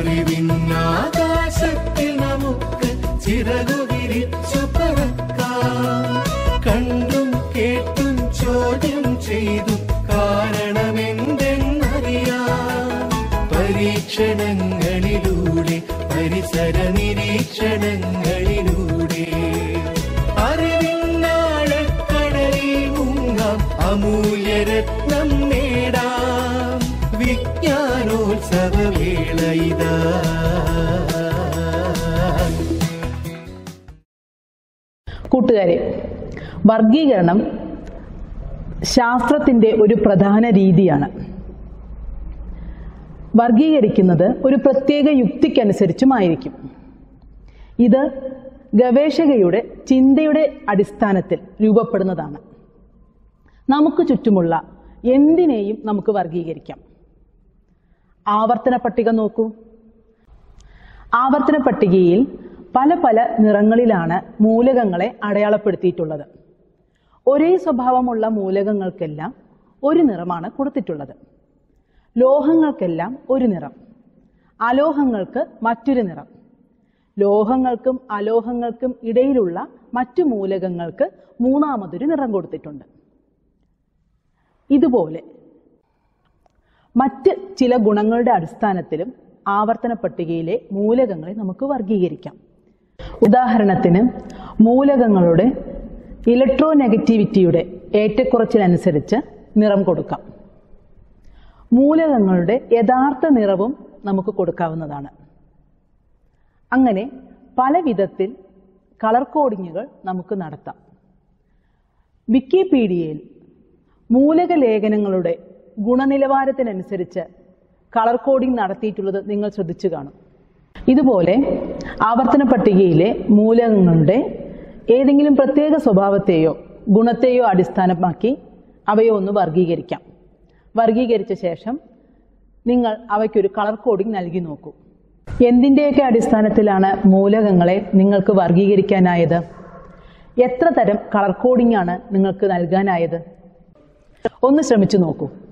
അറിവിന്നാകാശത്തിൽ നമുക്ക് ചിറകു വിരിച്ചു പറക്കാം കണ്ടും കേട്ടും ചോദ്യം ചെയ്തു കാരണമെന്തെന്നറിയാം പരീക്ഷണങ്ങളിലൂടെ പരിസര നിരീക്ഷണങ്ങളിലൂടെ അറിവിന്നാഴക്കടലിൽ മുങ്ങാം അമൂല്യരത്നം നേടാം വിജ്ഞാനോത്സവവേള ഇതാ കൂട്ടുകാരെ വർഗീകരണം ശാസ്ത്രത്തിൻ്റെ ഒരു പ്രധാന രീതിയാണ് വർഗീകരിക്കുന്നത് ഒരു പ്രത്യേക യുക്തിക്കനുസരിച്ചുമായിരിക്കും ഇത് ഗവേഷകയുടെ ചിന്തയുടെ അടിസ്ഥാനത്തിൽ രൂപപ്പെടുന്നതാണ് നമുക്ക് ചുറ്റുമുള്ള എന്തിനേയും നമുക്ക് വർഗീകരിക്കാം ആവർത്തന പട്ടിക നോക്കൂ ആവർത്തന പട്ടികയിൽ പല പല നിറങ്ങളിലാണ് മൂലകങ്ങളെ അടയാളപ്പെടുത്തിയിട്ടുള്ളത് ഒരേ സ്വഭാവമുള്ള മൂലകങ്ങൾക്കെല്ലാം ഒരു നിറമാണ് കൊടുത്തിട്ടുള്ളത് ലോഹങ്ങൾക്കെല്ലാം ഒരു നിറം അലോഹങ്ങൾക്ക് മറ്റൊരു നിറം ലോഹങ്ങൾക്കും അലോഹങ്ങൾക്കും ഇടയിലുള്ള മറ്റു മൂലകങ്ങൾക്ക് മൂന്നാമതൊരു നിറം കൊടുത്തിട്ടുണ്ട് ഇതുപോലെ മറ്റ് ചില ഗുണങ്ങളുടെ അടിസ്ഥാനത്തിലും ആവർത്തന പട്ടികയിലെ മൂലകങ്ങളെ നമുക്ക് വർഗീകരിക്കാം ഉദാഹരണത്തിന് മൂലകങ്ങളുടെ ഇലക്ട്രോ നെഗറ്റിവിറ്റിയുടെ ഏറ്റക്കുറച്ചിലനുസരിച്ച് നിറം കൊടുക്കാം മൂലകങ്ങളുടെ യഥാർത്ഥ നിറവും നമുക്ക് കൊടുക്കാവുന്നതാണ് അങ്ങനെ പല വിധത്തിൽ കളർ കോഡിങ്ങുകൾ നമുക്ക് നടത്താം വിക്കിപീഡിയയിൽ മൂലക ലേഖനങ്ങളുടെ ഗുണനിലവാരത്തിനനുസരിച്ച് കളർ കോഡിംഗ് നടത്തിയിട്ടുള്ളത് നിങ്ങൾ ശ്രദ്ധിച്ചു കാണും ഇതുപോലെ ആവർത്തന പട്ടികയിലെ മൂലകങ്ങളുടെ ഏതെങ്കിലും പ്രത്യേക സ്വഭാവത്തെയോ ഗുണത്തെയോ അടിസ്ഥാനമാക്കി അവയെ ഒന്ന് വർഗീകരിക്കാം വർഗീകരിച്ച ശേഷം നിങ്ങൾ അവയ്ക്കൊരു കളർ കോഡിംഗ് നൽകി നോക്കൂ എന്തിൻ്റെയൊക്കെ അടിസ്ഥാനത്തിലാണ് മൂലകങ്ങളെ നിങ്ങൾക്ക് വർഗീകരിക്കാനായത് എത്ര തരം കളർ കോഡിംഗ് ആണ് നിങ്ങൾക്ക് നൽകാനായത് ഒന്ന് ശ്രമിച്ചു നോക്കൂ